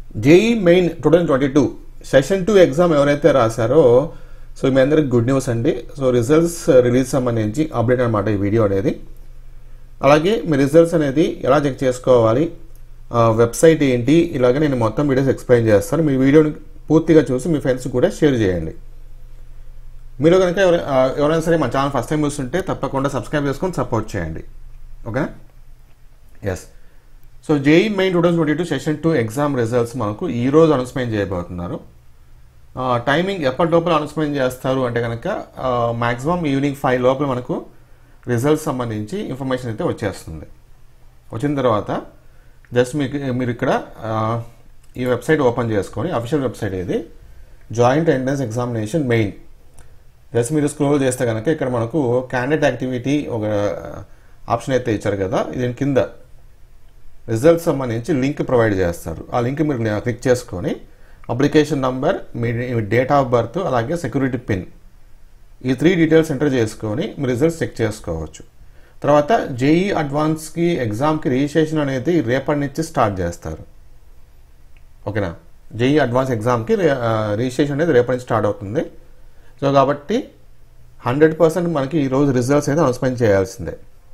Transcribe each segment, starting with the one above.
JEE main two thousand twenty two session two exam ఎవరైతే రాశారో so మీ అందరికి గుడ్ న్యూస్ అండి సో రిజల్ట్స్ రిలీజ్ సంబంధించి అప్డేట్ అనమాట ఈ వీడియో అనేది అలాగే మీ రిజల్ట్స్ అనేది ఎలా చెక్ చేసుకోవాలి వెబ్సైట్ ఏంటి ఇలాగే నేను మొత్తం వీడియోస్ ఎక్స్ప్లెయిన్ చేస్తాను మీ వీడియోని పూర్తిగా చూసి మీ ఫ్రెండ్స్ కూడా షేర్ చేయండి మీరు కనుక ఎవర- ఆ, ఎవరైనా సరే మా ఛానల్ ఫస్ట్ టైం చూస్తుంటే తప్పకుండా సబ్స్క్రైబ్ చేసుకొని సపోర్ట్ చేయండి ఓకేనా yes so JEE main two thousand twenty two session two exam results మనకు ఈ రోజు అనౌన్స్మెంట్ చేయబోతున్నారు ఆ, టైమింగ్ ఎప్పటి లోపల అనౌన్స్మెంట్ చేస్తారు అంటే కనుక మ్యాక్సిమం ఈవినింగ్ ఫైవ్ లోపల మనకు రిజల్ట్స్ సంబంధించి ఇన్ఫర్మేషన్ అయితే వచ్చేస్తుంది వచ్చిన తర్వాత జస్ట్ మీకు మీరు ఇక్కడ ఆ, ఈ వెబ్సైట్ ఓపెన్ చేసుకొని అఫీషియల్ వెబ్సైట్ ఇది joint entrance examination main just మీరు స్క్రోల్ చేస్తే కనుక ఇక్కడ మనకు క్యాండిడేట్ యాక్టివిటీ ఒక ఆప్షన్ అయితే ఇచ్చారు కదా దీని కింద రిజల్ట్స్ సంబంధించి లింక్ ప్రొవైడ్ చేస్తారు ఆ లింక్ మీరు క్లిక్ చేసుకొని అప్లికేషన్ నంబర్ మీ డేట్ ఆఫ్ బర్త్ అలాగే సెక్యూరిటీ పిన్ ఈ త్రీ డీటెయిల్స్ ఎంటర్ చేసుకొని మీ రిజల్ట్స్ చెక్ చేసుకోవచ్చు తర్వాత జేఈ అడ్వాన్స్కి ఎగ్జామ్కి రిజిస్ట్రేషన్ అనేది రేపటి నుంచి స్టార్ట్ చేస్తారు ఓకేనా జేఈ అడ్వాన్స్ ఎగ్జామ్కి రిజిస్ట్రేషన్ అనేది రేపటి నుంచి స్టార్ట్ అవుతుంది సో కాబట్టి హండ్రెడ్ పర్సెంట్ మనకి ఈరోజు రిజల్ట్స్ అయితే అనౌన్స్మెంట్ చేయాల్సిందే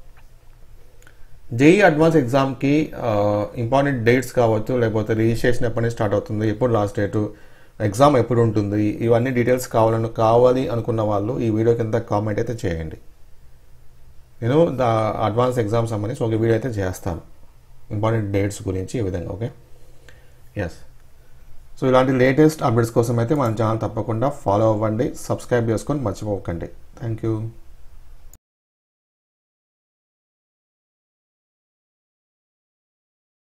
జేఈ అడ్వాన్స్ ఎగ్జామ్కి ఇంపార్టెంట్ డేట్స్ కావచ్చు లేకపోతే రిజిస్ట్రేషన్ ఎప్పటి నుంచి స్టార్ట్ అవుతుంది ఎప్పుడు లాస్ట్ డేటు ఎగ్జామ్ ఎప్పుడు ఉంటుంది ఇవన్నీ డీటెయిల్స్ కావాలను కావాలి అనుకున్న వాళ్ళు ఈ వీడియో కింద కామెంట్ అయితే చేయండి నేను దా అడ్వాన్స్ ఎగ్జామ్ సంబంధించి ఒక వీడియో అయితే చేస్తాను ఇంపార్టెంట్ డేట్స్ గురించి ఈ విధంగా ఓకే ఎస్ సో ఇలాంటి లేటెస్ట్ అప్డేట్స్ కోసం అయితే మన ఛానల్ తప్పకుండా ఫాలో అవ్వండి సబ్స్క్రైబ్ చేసుకొని మర్చిపోకండి థ్యాంక్ యూ